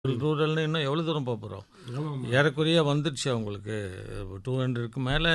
ரூரல்னு இன்னும் எவ்வளோ தூரம் போக போகிறோம் ஆமாம் ஏறக்குறைய வந்துடுச்சு அவங்களுக்கு டூ ஹண்ட்ரடுக்கு மேலே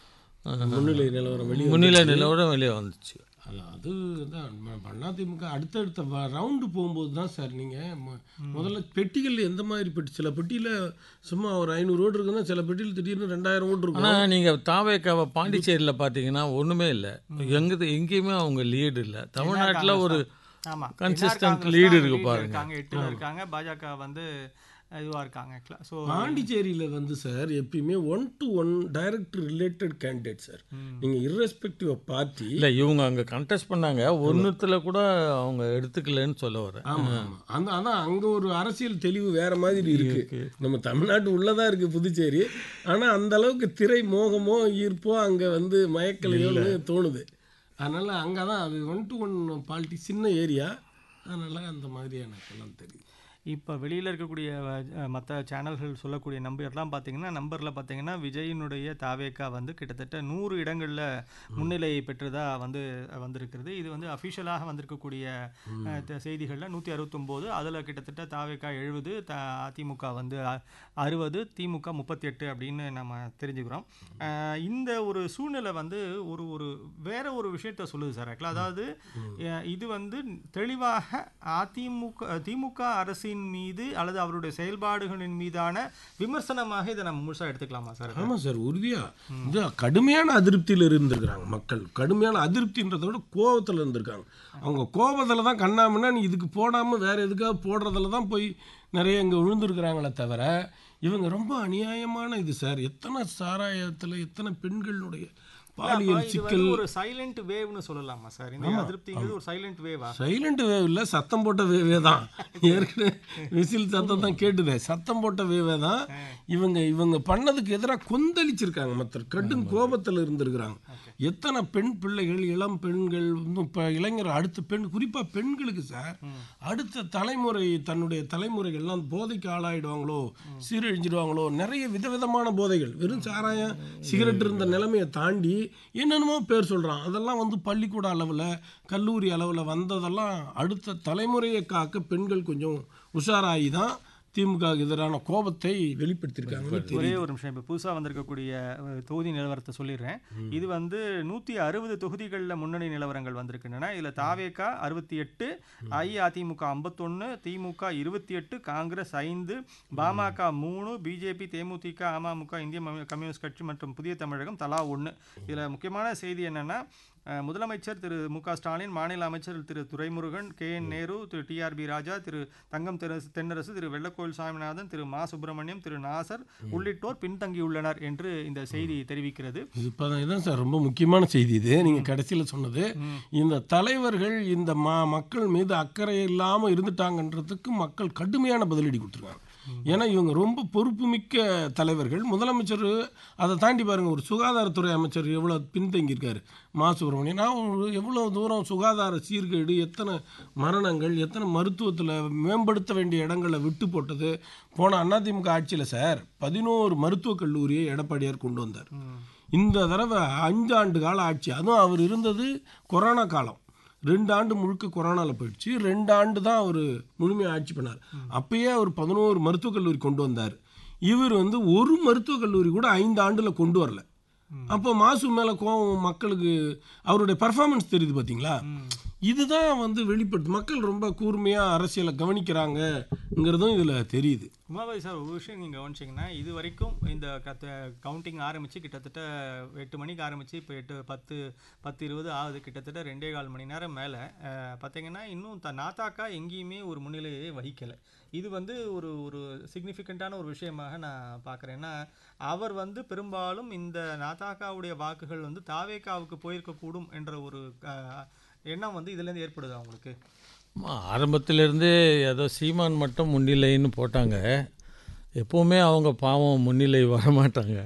முன்னிலை நிலவரம் வெளியே முன்னிலை நிலவரம் வெளியே வந்துச்சு அல்ல அது தான் அதிமுக அடுத்தடுத்த வ- ரவுண்டு போகும்போது தான் சார் நீங்கள் முதல்ல பெட்டிகள் எந்த மாதிரி பெட்டி சில பெட்டியில் சும்மா ஒரு ஐநூறு ஓட்டு இருக்குன்னா சில பெட்டியில் திடீர்னு ரெண்டாயிரம் ஓட்டு இருக்கும் ஆனால் நீங்கள் தாவேக்காவை பாண்டிச்சேரியில் பார்த்தீங்கன்னா ஒன்றுமே இல்லை எங்கே எங்கேயுமே அவங்க லீடு இல்லை தமிழ்நாட்டில் ஒரு ஆமா consistent NR காங்கிரஸ் lead தான் இருக்கு lead பாருங்க. இருக்காங்க எட்டுல இருக்காங்க பாஜக வந்து இதுவா இருக்காங்க ஆக்சுவலா ஸோ பாண்டிச்சேரியில் வந்து சார் எப்பயுமே one to one direct related candidate sir நீங்கள் irrespective ஆஃப் பார்ட்டி இல்லை இவங்க அங்கே கண்டெஸ்ட் பண்ணாங்க ஒன்றுத்தில் கூட அவங்க எடுத்துக்கலன்னு சொல்ல வரேன் ஆமாம் ஆமாம் அந்த அதான் அங்கே ஒரு அரசியல் தெளிவு வேற மாதிரி இருக்கு நம்ம தமிழ்நாட்டு உள்ளதா இருக்கு புதுச்சேரி ஆனால் அந்த அளவுக்கு திரை மோகமோ ஈர்ப்போ அங்கே வந்து மயக்கலையோன்னு தோணுது அதனால அங்கே தான் அது ஒன் டு ஒன் பாலிட்டி சின்ன ஏரியா அதனால அந்த மாதிரி எனக்கு எல்லாம் தெரியுது இப்போ வெளியில் இருக்கக்கூடிய மற்ற சேனல்கள் சொல்லக்கூடிய நம்பர்லாம் பார்த்தீங்கன்னா நம்பரில் பார்த்தீங்கன்னா விஜயினுடைய தாவேக்கா வந்து கிட்டத்தட்ட நூறு இடங்களில் முன்னிலை பெற்றதா வந்து அஹ், வந்திருக்கிறது இது வந்து அஃபிஷியலாக வந்திருக்கக்கூடிய செய்திகளில் நூற்றி அறுபத்தொம்போது அதில் கிட்டத்தட்ட தாவேக்கா எழுபது த அதிமுக வந்து அ- அறுபது திமுக முப்பத்தி எட்டு அப்படின்னு நம்ம தெரிஞ்சுக்கிறோம் அஹ், இந்த ஒரு சூழ்நிலை வந்து ஒரு ஒரு வேற ஒரு விஷயத்த சொல்லுது சார் ஆக்சுவலாக அதாவது அஹ், இது வந்து தெளிவாக அதிமுக திமுக அரசின் மீது அல்லது அவருடைய செயல்பாடுகளின் மீதான விமர்சனமாக இதை நம்ம முழுசா எடுத்துக்கலாமா சார் ஆமாம் சார் உறுதியா இது கடுமையான அதிருப்தியில் இருந்திருக்கிறாங்க மக்கள் கடுமையான அதிருப்தின்றதை விட கோபத்தில் இருந்திருக்காங்க அவங்க கோபத்தில் தான் கண்ணாமன்னா நீ இதுக்கு போடாமல் வேற எதுக்காக போடுறதுல தான் போய் நிறைய இங்கே விழுந்திருக்கிறாங்களே தவிர இவங்க ரொம்ப அநியாயமான இது சார் எத்தனை சாராயத்தில் எத்தனை பெண்களுடைய பாலியல் இது சிக்கல் வந்து ஒரு சைலண்ட் வேவ்னு சொல்லலாமா சார் இந்த அதிருப்திங்கிறது ஒரு சைலண்ட் வேவா சைலண்ட் வேவ் இல்லை சத்தம் போட்ட வேவே தான் ஏற்கனவே விசில் சத்தம் தான் கேட்டுதே சத்தம் போட்ட வேவே தான் இவங்க இவங்க பண்ணதுக்கு எதிராக கொந்தளிச்சிருக்காங்க மற்ற கடும் கோபத்தில் இருந்திருக்கிறாங்க எத்தனை பெண் பிள்ளைகள் இளம் பெண்கள் இன்னும் இப்போ இளைஞர் அடுத்த பெண் குறிப்பாக பெண்களுக்கு சார் அடுத்த தலைமுறை தன்னுடைய தலைமுறைகள்லாம் போதைக்கு ஆளாயிடுவாங்களோ சீரழிஞ்சிடுவாங்களோ நிறைய விதவிதமான போதைகள் வெறும் சாராயம் சிகரெட் இருந்த நிலைமையை தாண்டி என்னென்னமோ பேர் சொல்கிறான் அதெல்லாம் வந்து பள்ளிக்கூட அளவில் கல்லூரி அளவில் வந்ததெல்லாம் அடுத்த தலைமுறையை காக்க பெண்கள் கொஞ்சம் உஷாராகி தான் திமுக க்கு எதிரான கோபத்தை வெளிப்படுத்தியிருக்காங்க ஒரே ஒரு நிமிஷம் இப்போ புதுசாக வந்திருக்கக்கூடிய அஹ், தொகுதி நிலவரத்தை சொல்லிடுறேன் இது வந்து நூற்றி அறுபது தொகுதிகளில் முன்னணி நிலவரங்கள் வந்திருக்கின்றன இதில் தாவேகா அறுபத்தி எட்டு அஇஅதிமுக ஐம்பத்தொன்று திமுக இருபத்தி எட்டு காங்கிரஸ் ஐந்து பாமக மூணு பிஜேபி தேமுதிக அமமுக இந்திய ம- கம்யூனிஸ்ட் கட்சி மற்றும் புதிய தமிழகம் தலா ஒன்று இதில் முக்கியமான செய்தி என்னென்னா முதலமைச்சர் திரு மு க ஸ்டாலின் மாநில அமைச்சர் Thiru Duraimurugan K N Nehru Thiru TRB Raja Thiru Thangam தெரசு தென்னரசு திரு வெள்ளக்கோயில் சாமிநாதன் திரு மா சுப்பிரமணியம் திரு நாசர் உள்ளிட்டோர் பின்தங்கியுள்ளனர் என்று இந்த செய்தி தெரிவிக்கிறது இப்போ இதுதான் சார் ரொம்ப முக்கியமான செய்தி இது நீங்கள் கடைசியில் சொன்னது இந்த தலைவர்கள் இந்த ம மக்கள் மீது அக்கறை இல்லாமல் இருந்துட்டாங்கன்றதுக்கு மக்கள் கடுமையான பதிலடி கொடுத்துருக்காங்க ஏன்னா இவங்க ரொம்ப பொறுப்புமிக்க தலைவர்கள் முதலமைச்சர் அதை தாண்டி பாருங்க ஒரு சுகாதாரத்துறை அமைச்சர் எவ்வளோ பின்தங்கியிருக்காரு மா சுப்பிரமணியன் நான் ஒரு எவ்வளோ தூரம் சுகாதார சீர்கேடு எத்தனை மரணங்கள் எத்தனை மருத்துவத்தில் மேம்படுத்த வேண்டிய இடங்களை விட்டு போட்டது போன அதிமுக ஆட்சியில் சார் பதினோரு மருத்துவக் கல்லூரியை எடப்பாடியார் கொண்டு வந்தார் இந்த தடவை அஞ்சு ஆண்டு கால ஆட்சி அதுவும் அவர் இருந்தது கொரோனா காலம் ரெண்டு ஆண்டு முழுக்க கொரோனாவில் போயிடுச்சு ரெண்டு ஆண்டு தான் அவர் முழுமையாக ஆட்சி பண்ணார் அப்பயே அவர் பதினோரு மருத்துவக் கல்லூரி கொண்டு வந்தார் இவர் வந்து ஒரு மருத்துவக் கல்லூரி கூட ஐந்து ஆண்டில் கொண்டு வரல அப்போ மாசு மேலே கோவம் மக்களுக்கு அவருடைய பர்ஃபார்மன்ஸ் தெரியுது பார்த்தீங்களா இதுதான் வந்து வெளிப்பட்டு மக்கள் ரொம்ப கூர்மையாக அரசியலை கவனிக்கிறாங்கங்கிறதும் இதில் தெரியுது உமாபாய் சார் ஒரு விஷயம் நீங்கள் கவனிச்சிங்கன்னா இது வரைக்கும் இந்த கத்த கவுண்டிங் ஆரம்பித்து கிட்டத்தட்ட எட்டு மணிக்கு ஆரம்பித்து இப்போ எட்டு பத்து பத்து இருபது ஆகுது கிட்டத்தட்ட ரெண்டே கால் மணி நேரம் மேலே பார்த்தீங்கன்னா இன்னும் த நாத்தாக்கா எங்கேயுமே ஒரு முன்னிலையை வகிக்கலை இது வந்து ஒரு ஒரு சிக்னிஃபிகண்ட்டான ஒரு விஷயமாக நான் பார்க்குறேன் ஏன்னா அவர் வந்து பெரும்பாலும் இந்த நாத்தாக்காவுடைய வாக்குகள் வந்து தாவேக்காவுக்கு போயிருக்கக்கூடும் என்ற ஒரு அஹ், எண்ணம் வந்து இதுலேருந்து ஏற்படுது அவங்களுக்கு ஆமா, ஆரம்பத்திலிருந்தே ஏதோ சீமான் மட்டும் முன்னிலைன்னு போட்டாங்க எப்போவுமே அவங்க பாவம் முன்னிலை வரமாட்டாங்க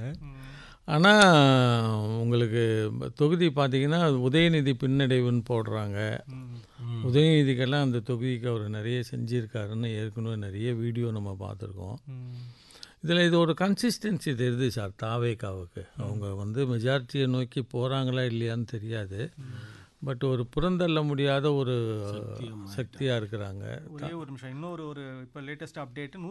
ஆனால் உங்களுக்கு தொகுதி பார்த்தீங்கன்னா உதயநிதி பின்னடைவுன்னு போடுறாங்க உதயநிதிக்கெல்லாம் அந்த தொகுதிக்கு அவர் நிறைய செஞ்சுருக்காருன்னு ஏற்கனவே நிறைய வீடியோ நம்ம பார்த்துருக்கோம் இதில் இது ஒரு கன்சிஸ்டன்சி தெரியுது சார் தாவேக்காவுக்கு அவங்க வந்து மெஜாரிட்டியை நோக்கி போகிறாங்களா இல்லையான்னு தெரியாது பட் ஒரு புறந்தள்ள முடியாத ஒரு சக்தியாக இருக்கிறாங்க ஒரே ஒரு நிமிஷம் இன்னொரு ஒரு இப்போ லேட்டஸ்ட் அப்டேட்